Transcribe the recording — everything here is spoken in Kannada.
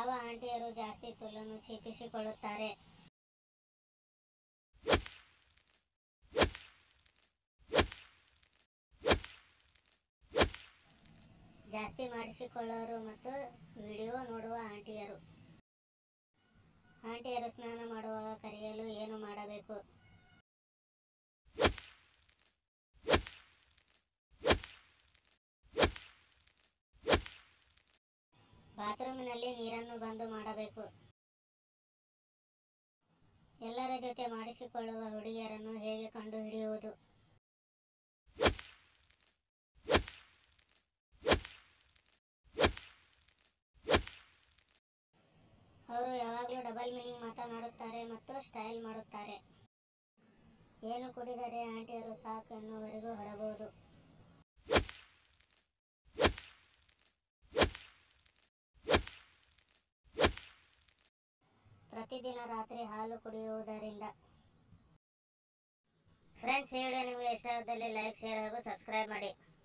ಯಾವ ಆಂಟಿಯರು ಜಾಸ್ತಿ ತುಲ್ಲನ್ನು ಚೀಪಿಸಿಕೊಳ್ಳುತ್ತಾರೆ ಜಾಸ್ತಿ ಮಾಡಿಸಿಕೊಳ್ಳೋರು ಮತ್ತು ವಿಡಿಯೋ ನೋಡುವ ಆಂಟಿಯರು ಆಂಟಿಯರು ಸ್ನಾನ ಮಾಡುವಾಗ ಕರೆಯಲು ಏನು ಮಾಡಬೇಕು ಬಾತ್ರೂಮಿನಲ್ಲಿ ನೀರನ್ನು ಬಂದು ಮಾಡಬೇಕು ಎಲ್ಲರ ಜೊತೆ ಮಾಡಿಸಿಕೊಳ್ಳುವ ಹುಡುಗಿಯರನ್ನು ಹೇಗೆ ಕಂಡುಹಿಡಿಯುವುದು ಅವರು ಯಾವಾಗಲೂ ಡಬಲ್ ಮೀನಿಂಗ್ ಮಾತನಾಡುತ್ತಾರೆ ಮತ್ತು ಸ್ಟೈಲ್ ಮಾಡುತ್ತಾರೆ ಏನು ಕುಡಿದರೆ ಆಂಟಿಯರು ಸಾಕು ಎನ್ನುವರೆಗೂ ಹೊರಬಹುದು ಪ್ರತಿದಿನ ರಾತ್ರಿ ಹಾಲು ಕುಡಿಯುವುದರಿಂದ ಫ್ರೆಂಡ್ಸ್ ಈ ವಿಡಿಯೋ ನಿಮಗೆ ಇಷ್ಟವಾದಲ್ಲಿ ಲೈಕ್ ಶೇರ್ ಹಾಗೂ ಸಬ್ಸ್ಕ್ರೈಬ್ ಮಾಡಿ